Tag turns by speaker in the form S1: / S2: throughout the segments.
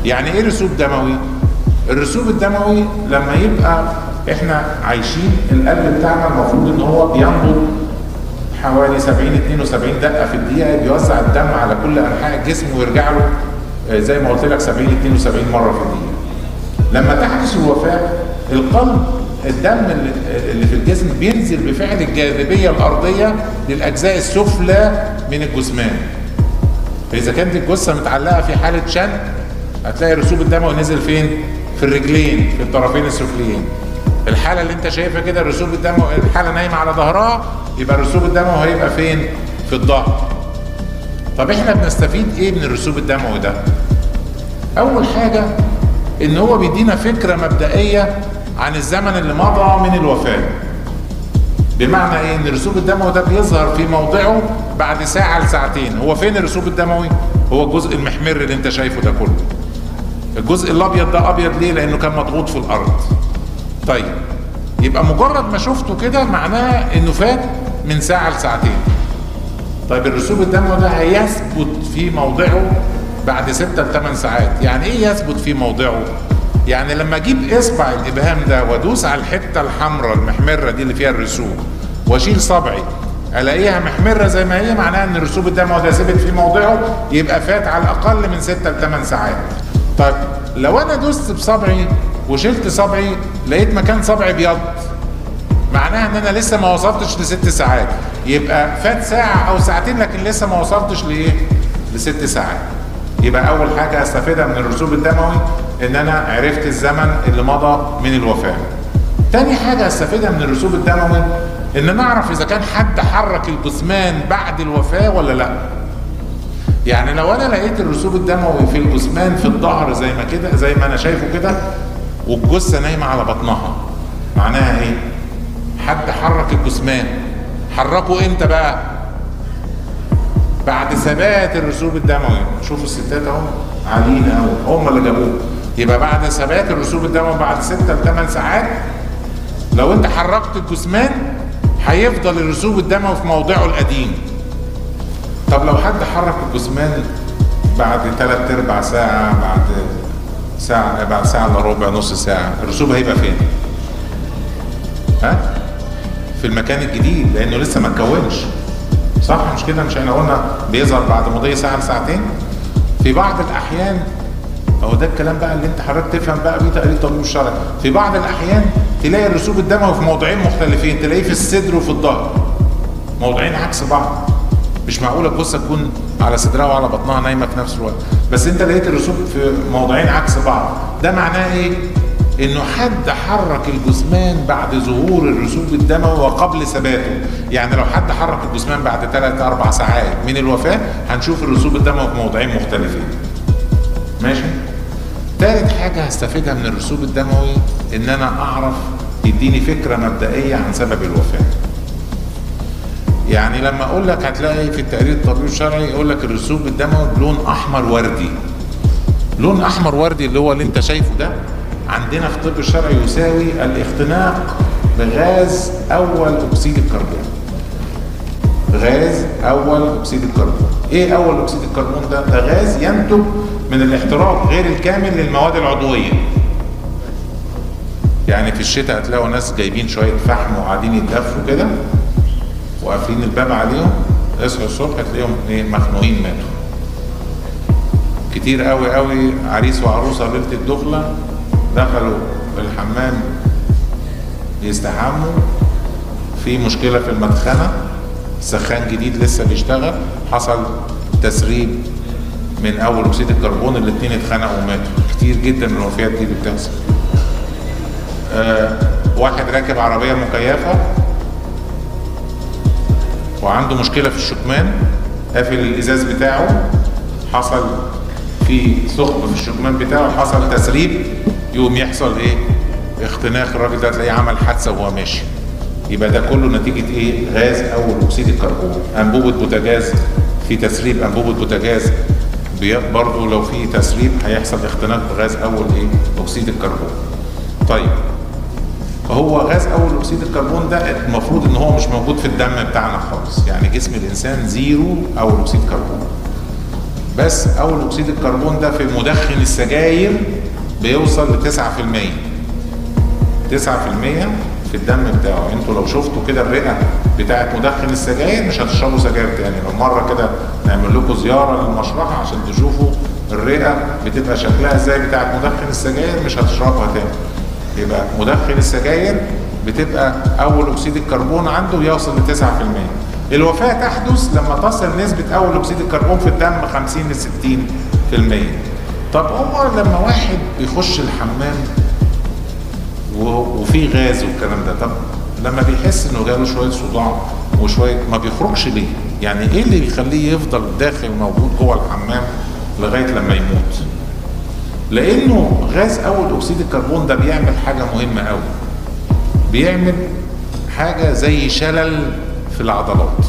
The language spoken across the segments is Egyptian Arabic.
S1: يعني ايه رسوب دموي الرسوب الدموي لما يبقى احنا عايشين القلب بتاعنا المفروض ان هو بينبض حوالي 70 72 دقه في الدقيقه بيوزع الدم على كل انحاء الجسم ويرجع له آه، زي ما قلت لك 70 72 مره في الدقيقه لما تحدث الوفاه القلب الدم اللي اللي في الجسم بينزل بفعل الجاذبيه الارضيه للاجزاء السفلى من الجثمان فاذا كانت الجثه متعلقه في حاله شن هتلاقي رسوب الدموي نزل فين في الرجلين في الطرفين السفليين الحاله اللي انت شايفها كده الرسوب الدموي الحاله نايمه على ظهرها يبقى الرسوب الدموي هيبقى فين في الظهر طب احنا بنستفيد ايه من الرسوب الدموي ده اول حاجه ان هو بيدينا فكره مبدئيه عن الزمن اللي مضى من الوفاه بمعنى ايه ان الرسوب الدموي ده بيظهر في موضعه بعد ساعه لساعتين هو فين الرسوب الدموي هو الجزء المحمر اللي انت شايفه ده كله الجزء الابيض ده ابيض ليه لانه كان مضغوط في الارض طيب يبقى مجرد ما شفته كده معناه انه فات من ساعه لساعتين طيب الرسوب الدموي ده هيثبت في موضعه بعد 6 ل 8 ساعات يعني ايه يثبت في موضعه يعني لما اجيب اصبع الابهام ده وادوس على الحته الحمراء المحمره دي اللي فيها الرسوب واشيل صبعي الاقيها محمره زي ما هي معناها ان الرسوب الدموي ده ثبت في موضعه يبقى فات على الاقل من 6 ل 8 ساعات طيب لو انا دوست بصبعي وشلت صبعي لقيت مكان صبعي بيض معناها ان انا لسه ما وصلتش لست ساعات يبقى فات ساعة او ساعتين لكن لسه ما وصلتش لايه لست ساعات يبقى اول حاجة استفيدها من الرسوب الدموي ان انا عرفت الزمن اللي مضى من الوفاة تاني حاجة استفيدها من الرسوب الدموي ان نعرف اذا كان حد حرك الجثمان بعد الوفاة ولا لا يعني لو انا لقيت الرسوب الدموي في الجثمان في الظهر زي ما كده زي ما انا شايفه كده والجثه نايمه على بطنها معناها ايه حد حرك الجثمان حركه امتى بقى بعد ثبات الرسوب الدموي شوفوا الستات اهو عاليين اهو هم اللي جابوه يبقى بعد ثبات الرسوب الدموي بعد 6 ل 8 ساعات لو انت حركت الجثمان هيفضل الرسوب الدموي في موضعه القديم طب لو حد حرك الجثمان بعد ثلاث ارباع ساعة بعد ساعة بعد ساعة الا ربع نص ساعة الرسوب هيبقى فين؟ ها؟ في المكان الجديد لأنه لسه ما اتكونش صح مش كده مش احنا قلنا بيظهر بعد مضي ساعة لساعتين؟ في بعض الأحيان اهو ده الكلام بقى اللي انت حضرتك تفهم بقى بيه تقريب طبيب الشرع في بعض الأحيان تلاقي الرسوب الدموي في موضعين مختلفين تلاقيه في الصدر وفي الظهر موضعين عكس بعض مش معقوله الجثه تكون على صدرها وعلى بطنها نايمه في نفس الوقت بس انت لقيت الرسوب في موضعين عكس بعض ده معناه ايه انه حد حرك الجثمان بعد ظهور الرسوب الدموي وقبل ثباته يعني لو حد حرك الجثمان بعد 3 4 ساعات من الوفاه هنشوف الرسوب الدموي في موضعين مختلفين ماشي ثالث حاجه هستفيدها من الرسوب الدموي ان انا اعرف يديني فكره مبدئيه عن سبب الوفاه يعني لما اقول لك هتلاقي في التقرير الطبيب الشرعي يقول لك الرسوب الدموي بلون احمر وردي لون احمر وردي اللي هو اللي انت شايفه ده عندنا في الطب الشرعي يساوي الاختناق بغاز اول اكسيد الكربون غاز اول اكسيد الكربون ايه اول اكسيد الكربون ده ده غاز ينتج من الاحتراق غير الكامل للمواد العضويه يعني في الشتاء هتلاقوا ناس جايبين شويه فحم وقاعدين يتدفوا كده وقافلين الباب عليهم يصحوا الصبح تلاقيهم ايه مخنوقين ماتوا كتير قوي قوي عريس وعروسه ليله الدخله دخلوا الحمام يستحموا في مشكله في المدخنه سخان جديد لسه بيشتغل حصل تسريب من اول اكسيد الكربون الاثنين اتخنقوا وماتوا كتير جدا من الوفيات دي اللي بتحصل آه واحد راكب عربيه مكيفه وعنده مشكله في الشكمان قافل الازاز بتاعه حصل في ثقب في الشكمان بتاعه حصل تسريب يقوم يحصل ايه اختناق الراجل ده تلاقيه عمل حادثه وهو ماشي يبقى ده كله نتيجه ايه غاز اول اكسيد الكربون انبوبه بوتاجاز في تسريب انبوبه بوتاجاز برضه لو في تسريب هيحصل اختناق بغاز اول ايه اكسيد الكربون طيب هو غاز اول اكسيد الكربون ده المفروض ان هو مش موجود في الدم بتاعنا خالص يعني جسم الانسان زيرو اول اكسيد كربون بس اول اكسيد الكربون ده في مدخن السجاير بيوصل ل 9% 9% في الدم بتاعه انتوا لو شفتوا كده الرئه بتاعت مدخن السجاير مش هتشربوا سجاير تاني لو مره كده نعمل لكم زياره للمشرحه عشان تشوفوا الرئه بتبقى شكلها ازاي بتاعت مدخن السجاير مش هتشربها تاني يبقى مدخن السجاير بتبقى اول اكسيد الكربون عنده بيوصل ل 9% الوفاه تحدث لما تصل نسبه اول اكسيد الكربون في الدم 50 ل 60% طب هو لما واحد بيخش الحمام وفي غاز والكلام ده طب لما بيحس انه جاله شويه صداع وشويه ما بيخرجش ليه؟ يعني ايه اللي بيخليه يفضل داخل موجود جوه الحمام لغايه لما يموت؟ لانه غاز اول اكسيد الكربون ده بيعمل حاجه مهمه قوي بيعمل حاجه زي شلل في العضلات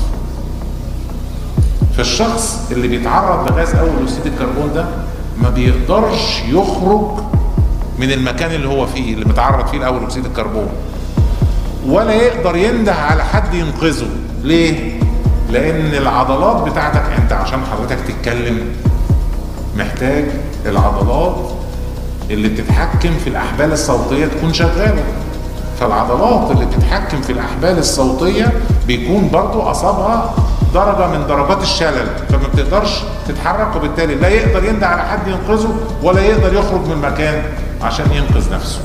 S1: فالشخص اللي بيتعرض لغاز اول اكسيد الكربون ده ما بيقدرش يخرج من المكان اللي هو فيه اللي متعرض فيه لاول اكسيد الكربون ولا يقدر ينده على حد ينقذه ليه لان العضلات بتاعتك انت عشان حضرتك تتكلم محتاج العضلات اللي بتتحكم في الاحبال الصوتيه تكون شغاله فالعضلات اللي بتتحكم في الاحبال الصوتيه بيكون برضو اصابها درجه من درجات الشلل فما بتقدرش تتحرك وبالتالي لا يقدر ينده على حد ينقذه ولا يقدر يخرج من المكان عشان ينقذ نفسه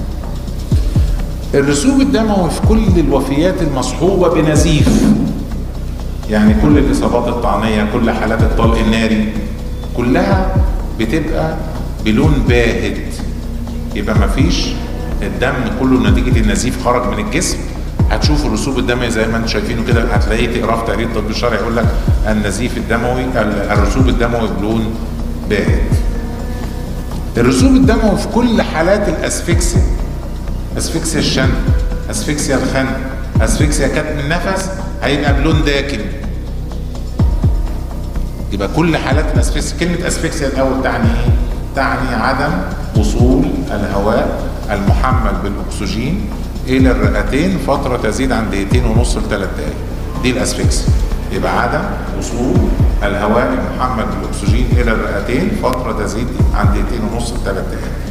S1: الرسوب الدموي في كل الوفيات المصحوبه بنزيف يعني كل الاصابات الطعنيه كل حالات الطلق الناري كلها بتبقى بلون باهت يبقى مفيش الدم كله نتيجه النزيف خرج من الجسم هتشوف الرسوب الدموي زي ما انتم شايفينه كده هتلاقيه تقراه في تقرير الطب الشرعي يقول لك النزيف الدموي الرسوب الدموي بلون باهت الرسوب الدموي في كل حالات الاسفكسيا اسفكسيا الشن اسفكسيا الخن اسفكسيا كتم النفس هيبقى بلون داكن يبقى كل حالات الاسفكسيا كلمه اسفكسيا الاول تعني ايه تعني عدم وصول الهواء المحمل بالاكسجين الى الرئتين فتره تزيد عن دقيقتين ونص لثلاث دقائق دي الاسفكسيا يبقى عدم وصول الهواء المحمل بالاكسجين الى الرئتين فتره تزيد عن دقيقتين ونص لثلاث دقائق